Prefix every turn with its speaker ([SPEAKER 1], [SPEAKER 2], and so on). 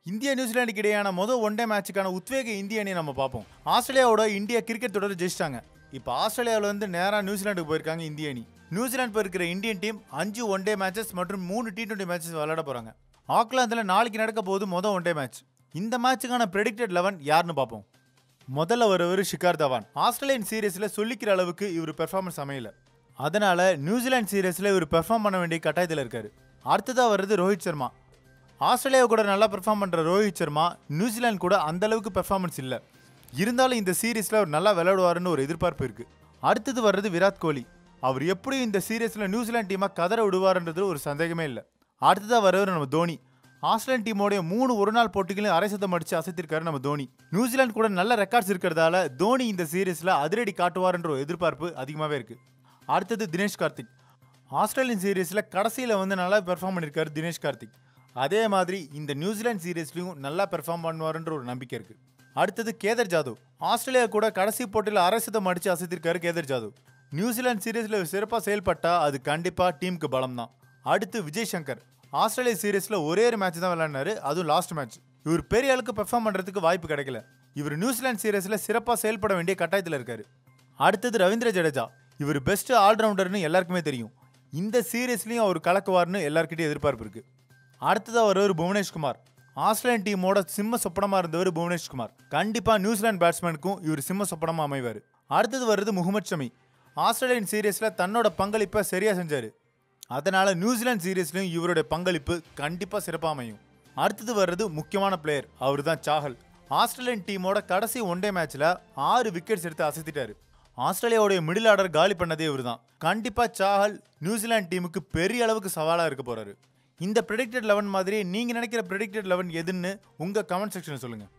[SPEAKER 1] India நியூசிலாந்துக்கு இடையான முதல் ஒன் டே மேட்சுக்கான உத்வேக இந்திய அணியை நம்ம பார்ப்போம் ஆஸ்திரேலியாவோட இந்தியா கிரிக்கெட் தொடர் ஜெயிச்சிட்டாங்க இப்போ ஆஸ்திரேலியாவில் வந்து நேராக நியூசிலாந்துக்கு போயிருக்காங்க இந்திய அணி நியூசிலாந்து போயிருக்கிற இந்தியன் டீம் அஞ்சு ஒன் டே மேட்சஸ் மற்றும் மூணு டி டுவெண்ட்டி மேட்சஸ் விளையாட போகிறாங்க ஆக்லாந்தில் நாளைக்கு நடக்க போகுது மொதல் ஒன் டே மேட்ச் இந்த மேட்சுக்கான ப்ரெடிக்டட் லெவன் யாருன்னு பார்ப்போம் முதல்ல வருவர் ஷிகார் தவான் ஆஸ்திரேலியன் சீரீஸில் சொல்லிக்கிற அளவுக்கு இவர் பெர்ஃபார்மன்ஸ் அமையல அதனால நியூசிலாந்து சீரீஸில் இவர் பெர்ஃபார்ம் பண்ண வேண்டிய கட்டாயத்தில் இருக்காரு அடுத்ததாக வருது ரோஹித் சர்மா ஆஸ்திரேலியா கூட நல்லா பெர்ஃபார்ம் பண்ணுற ரோஹித் சர்மா நியூசிலாந்து கூட அந்த அளவுக்கு பெர்ஃபார்மன்ஸ் இல்லை இருந்தாலும் இந்த சீரீஸில் அவர் நல்லா விளையாடுவாருன்னு ஒரு எதிர்பார்ப்பு இருக்குது அடுத்தது வர்றது விராட் கோலி அவர் எப்படி இந்த சீரீஸில் நியூசிலாந்து டீமை கதற விடுவார்ன்றது ஒரு சந்தேகமே இல்லை அடுத்ததாக வரவர் நம்ம தோனி ஆஸ்திரேலியன் டீமோடைய மூணு ஒரு நாள் போட்டிகளையும் அரை சதம் அடிச்சு அசைத்திருக்காரு நம்ம தோனி நியூசிலாந்து கூட நல்ல ரெக்கார்ட்ஸ் இருக்கிறதால தோனி இந்த சீரீஸில் அதிரடி காட்டுவார்ன்ற ஒரு எதிர்பார்ப்பு அதிகமாகவே இருக்குது அடுத்தது தினேஷ் கார்த்திக் ஆஸ்திரேலியன் சீரீஸில் கடைசியில் வந்து நல்லா பெர்ஃபார்ம் பண்ணியிருக்காரு தினேஷ் கார்த்திக் அதே மாதிரி இந்த நியூசிலாந்து சீரீஸ்லையும் நல்லா பெர்ஃபார்ம் பண்ணுவாருன்ற ஒரு நம்பிக்கை இருக்குது அடுத்தது கேதர் ஜாதவ் ஆஸ்திரேலியா கூட கடைசி போட்டியில் அரை சதம் அடிச்சு அசைத்திருக்காரு கேதர் ஜாதவ் நியூசிலாந்து சீரீஸில் சிறப்பாக செயல்பட்டா அது கண்டிப்பாக டீமுக்கு பலம் தான் அடுத்து விஜய் சங்கர் ஆஸ்திரேலியா சீரீஸில் ஒரே ஒரு மேட்ச் தான் விளையாடினாரு அதுவும் லாஸ்ட் மேட்ச் இவர் பெரிய அளவுக்கு பெர்ஃபார்ம் பண்ணுறதுக்கு வாய்ப்பு கிடைக்கல இவர் நியூசிலாந்து சீரீஸில் சிறப்பாக செயல்பட வேண்டிய கட்டாயத்தில் இருக்காரு அடுத்தது ரவீந்திர ஜடேஜா இவர் பெஸ்ட் ஆல்ரவுண்டர்னு எல்லாருக்குமே தெரியும் இந்த சீரீஸ்லையும் அவர் கலக்குவார்னு எல்லாருக்கிட்டையும் எதிர்பார்ப்பு இருக்கு அடுத்ததாக வருவர் புவனேஷ்குமார் ஆஸ்திரேலியன் டீமோட சிம்ம சொப்பனமாக இருந்தவர் புவனேஷ்குமார் கண்டிப்பாக நியூசிலாந்து பேட்ஸ்மேனுக்கும் இவர் சிம்ம சொப்பனமாக அமைவார் அடுத்தது வருது முகமது ஷமி ஆஸ்திரேலியன் சீரீஸில் தன்னோட பங்களிப்பை சரியாக செஞ்சார் அதனால் நியூசிலாந்து சீரீஸ்லையும் இவருடைய பங்களிப்பு கண்டிப்பாக சிறப்பாக அமையும் அடுத்தது வர்றது முக்கியமான பிளேயர் அவர் தான் சாஹல் ஆஸ்திரேலியன் டீமோட கடைசி ஒன் டே மேட்ச்சில் ஆறு விக்கெட்ஸ் எடுத்து அசைத்திட்டாரு ஆஸ்திரேலியாவுடைய மிடில் ஆர்டர் காலி பண்ணதே இவர் தான் கண்டிப்பாக சாஹல் நியூசிலாந்து டீமுக்கு பெரிய அளவுக்கு சவாலாக இருக்க போகிறாரு இந்த ப்ரெடிக்டட் லெவன் மாதிரி நீங்கள் நினைக்கிற ப்ரெடிக்டட் லெவன் எதுன்னு உங்கள் கமெண்ட் செக்ஷனில் சொல்லுங்கள்